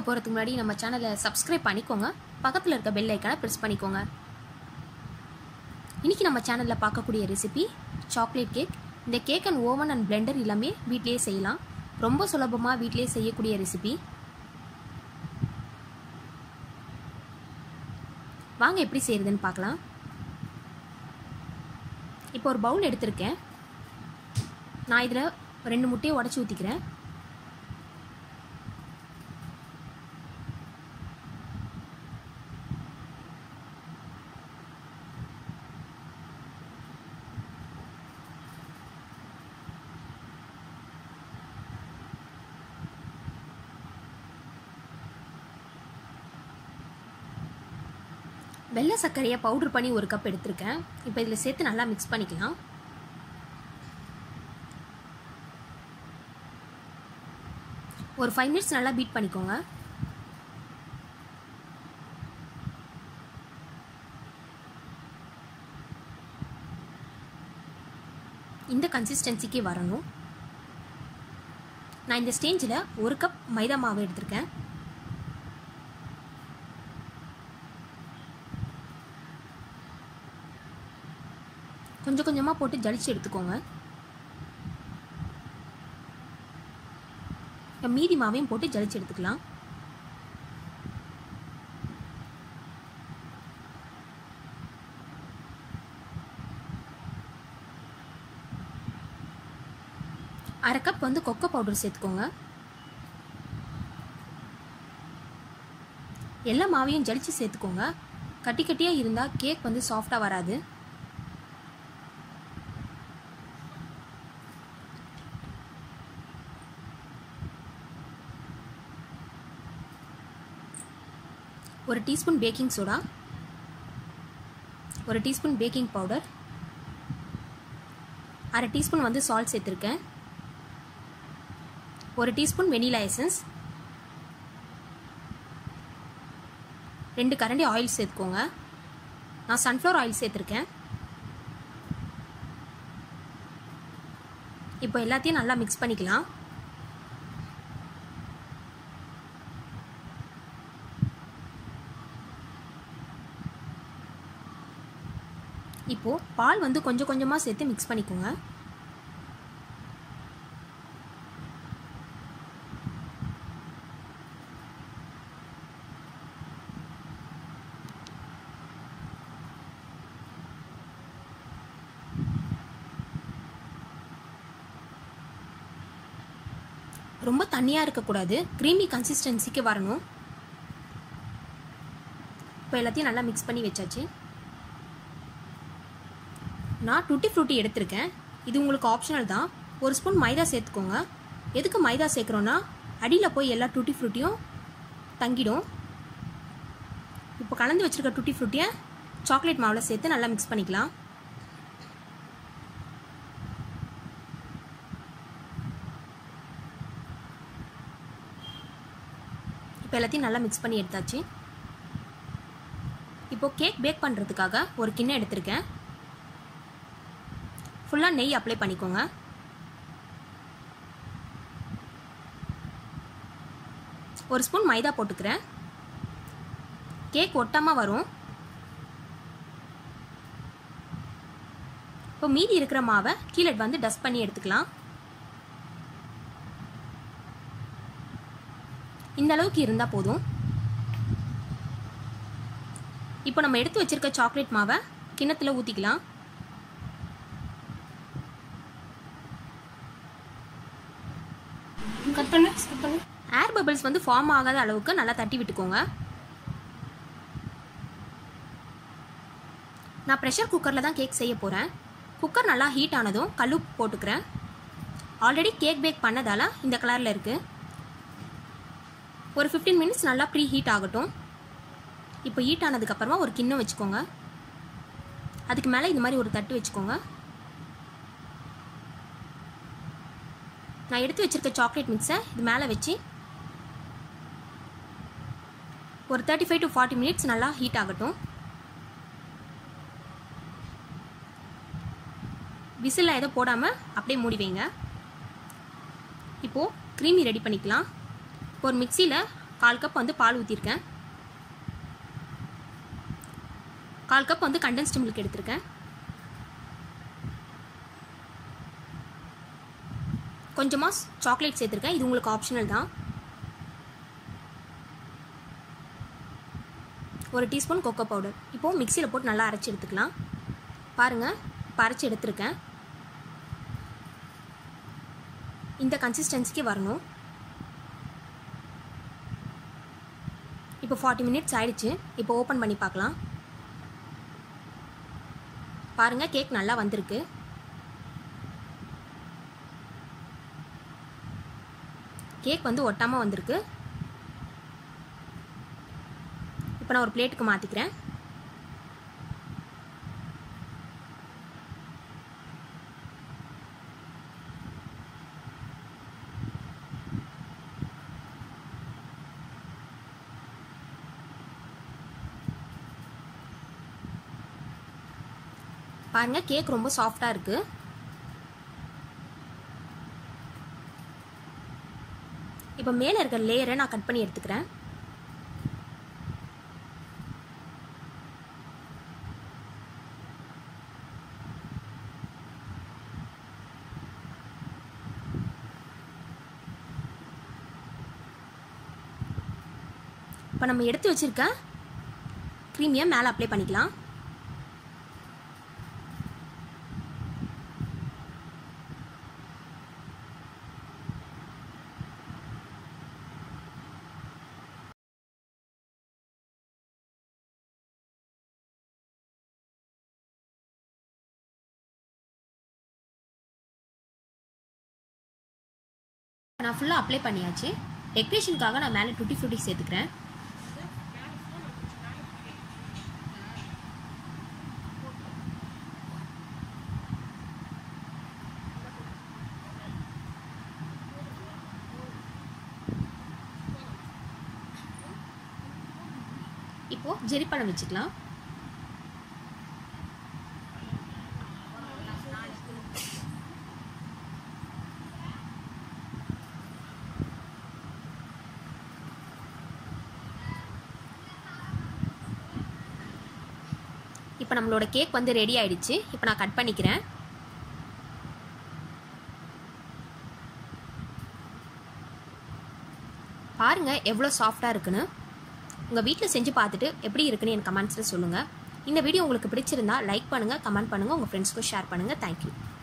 போகிறதுக்கு முன்னாடி நம்ம சேனலை சப்ஸ்கிரைப் பண்ணிக்கோங்க பக்கத்தில் இருக்க பெல் ஐக்கானை ப்ரெஸ் பண்ணிக்கோங்க இன்றைக்கி நம்ம சேனலில் பார்க்கக்கூடிய ரெசிபி சாக்லேட் கேக் இந்த cake and oven and blender எல்லாமே வீட்டிலேயே செய்யலாம் ரொம்ப சுலபமாக வீட்டிலேயே செய்யக்கூடிய ரெசிபி வாங்க எப்படி செய்கிறதுன்னு பார்க்கலாம் இப்போ ஒரு பவுல் எடுத்திருக்கேன் நான் இதில் ரெண்டு முட்டையை உடச்சி ஊற்றிக்கிறேன் வெள்ளை சர்க்கரையை பவுட்ரு பண்ணி ஒரு கப் எடுத்திருக்கேன் இப்போ இதில் சேர்த்து நல்லா மிக்ஸ் பண்ணிக்கலாம் ஒரு ஃபைவ் மினிட்ஸ் நல்லா பீட் பண்ணிக்கோங்க இந்த கன்சிஸ்டன்சிக்கு வரணும் நான் இந்த ஸ்டேஜில் ஒரு கப் மைதா மாவு எடுத்திருக்கேன் கொஞ்சம் கொஞ்சமாக போட்டு ஜலிச்சு எடுத்துக்கோங்க மீதி மாவையும் போட்டு ஜலிச்சு எடுத்துக்கலாம் அரை கப் வந்து கொக்கோ பவுடர் சேர்த்துக்கோங்க எல்லா மாவையும் ஜலிச்சு சேர்த்துக்கோங்க கட்டி கட்டியாக இருந்தால் கேக் வந்து சாஃப்டாக வராது ஒரு டீஸ்பூன் பேக்கிங் சோடா ஒரு டீஸ்பூன் பேக்கிங் பவுடர் அரை டீஸ்பூன் வந்து சால்ட் சேர்த்துருக்கேன் ஒரு டீஸ்பூன் வெனிலா எசன்ஸ் ரெண்டு கரண்டி ஆயில் சேர்த்துக்கோங்க நான் சன்ஃப்ளவர் ஆயில் சேர்த்துருக்கேன் இப்போ எல்லாத்தையும் நல்லா மிக்ஸ் பண்ணிக்கலாம் இப்போது பால் வந்து கொஞ்சம் கொஞ்சமாக சேர்த்து மிக்ஸ் பண்ணிக்கோங்க ரொம்ப தண்ணியாக இருக்கக்கூடாது க்ரீமி கன்சிஸ்டன்சிக்கு வரணும் இப்போ எல்லாத்தையும் நல்லா மிக்ஸ் பண்ணி வச்சாச்சு நான் டுட்டி ஃப்ரூட்டி எடுத்திருக்கேன் இது உங்களுக்கு ஆப்ஷனல் தான் ஒரு ஸ்பூன் மைதா சேர்த்துக்கோங்க எதுக்கு மைதா சேர்க்குறோன்னா அடியில் போய் எல்லா டுட்டி ஃப்ரூட்டியும் தங்கிடும் இப்போ கலந்து வச்சுருக்க டுட்டி ஃப்ரூட்டியை சாக்லேட் மாவில் சேர்த்து நல்லா மிக்ஸ் பண்ணிக்கலாம் இப்போ எல்லாத்தையும் நல்லா மிக்ஸ் பண்ணி எடுத்தாச்சு இப்போது கேக் பேக் பண்ணுறதுக்காக ஒரு கிண்ணம் எடுத்திருக்கேன் ஃபுல்லாக நெய் அப்ளை பண்ணிக்கோங்க ஒரு ஸ்பூன் மைதா போட்டுக்கிறேன் கேக் ஒட்டாமல் வரும் இப்போ மீதி இருக்கிற மாவை கீழே வந்து டஸ்ட் பண்ணி எடுத்துக்கலாம் இந்த அளவுக்கு இருந்தால் போதும் இப்போ நம்ம எடுத்து வச்சிருக்க சாக்லேட் மாவை கிண்ணத்தில் ஊற்றிக்கலாம் கட் பண்ணு கட் பண்ணு ஏர் பபிள்ஸ் வந்து ஃபார்ம் ஆகாத அளவுக்கு நல்லா தட்டி விட்டுக்கோங்க நான் ப்ரெஷர் குக்கரில் தான் கேக் செய்ய போகிறேன் குக்கர் நல்லா ஹீட் ஆனதும் கல்லுப்பு போட்டுக்கிறேன் ஆல்ரெடி கேக் பேக் பண்ணதால் இந்த கலரில் இருக்குது ஒரு ஃபிஃப்டீன் மினிட்ஸ் நல்லா ப்ரீ ஹீட் ஆகட்டும் இப்போ ஹீட் ஆனதுக்கப்புறமா ஒரு கிண்ணம் வச்சுக்கோங்க அதுக்கு மேலே இது மாதிரி ஒரு தட்டு வச்சுக்கோங்க நான் எடுத்து வச்சிருக்க சாக்லேட் மிக்ஸை இது மேலே வச்சு ஒரு thirty five to forty minutes நல்லா ஹீட் ஆகட்டும் விசிலில் எதுவும் போடாமல் அப்படியே மூடி வைங்க இப்போது க்ரீமி ரெடி பண்ணிக்கலாம் இப்போ ஒரு மிக்சியில் கால் கப் வந்து பால் ஊற்றிருக்கேன் கால் கப் வந்து கண்டென்ஸ்டு மில்க் எடுத்திருக்கேன் கொஞ்சமாக சாக்லேட் சேர்த்துருக்கேன் இது உங்களுக்கு ஆப்ஷனல் தான் ஒரு டீஸ்பூன் கொக்கோ பவுடர் இப்போது மிக்சியில் போட்டு நல்லா அரைச்சி எடுத்துக்கலாம் பாருங்கள் இப்போ அரைச்சி எடுத்திருக்கேன் இந்த கன்சிஸ்டன்சிக்கு வரணும் இப்போ ஃபார்ட்டி மினிட்ஸ் ஆயிடுச்சு இப்போ ஓப்பன் பண்ணி பார்க்கலாம் பாருங்கள் கேக் நல்லா வந்திருக்கு கேக் வந்து ஒட்டாமல் வந்திருக்கு இப்போ நான் ஒரு பிளேட்டுக்கு மாற்றிக்கிறேன் பாருங்கள் கேக் ரொம்ப சாஃப்டாக இருக்குது இப்போ மேலே இருக்க லேயரை நான் கட் பண்ணி எடுத்துக்கிறேன் இப்போ நம்ம எடுத்து வச்சிருக்க க்ரீமியை மேலே அப்ளை பண்ணிக்கலாம் நான் ஃபுல்லாக அப்ளை பண்ணியாச்சு டெக்கரேஷனுக்காக நான் மேலே டுட்டி ஃப்ரூட்டி சேர்த்துக்கிறேன் இப்போ ஜெரிப்பழம் வச்சுக்கலாம் இப்போ நம்மளோட கேக் வந்து ரெடி ஆயிடுச்சு இப்போ நான் கட் பண்ணிக்கிறேன் பாருங்க எவ்வளோ சாஃப்டாக இருக்குன்னு உங்கள் வீட்டில் செஞ்சு பார்த்துட்டு எப்படி இருக்குன்னு எனக்கு கமெண்ட்ஸில் சொல்லுங்கள் இந்த வீடியோ உங்களுக்கு பிடிச்சிருந்தா லைக் பண்ணுங்கள் கமெண்ட் பண்ணுங்கள் உங்கள் ஃப்ரெண்ட்ஸ்க்கும் ஷேர் பண்ணுங்கள் தேங்க்யூ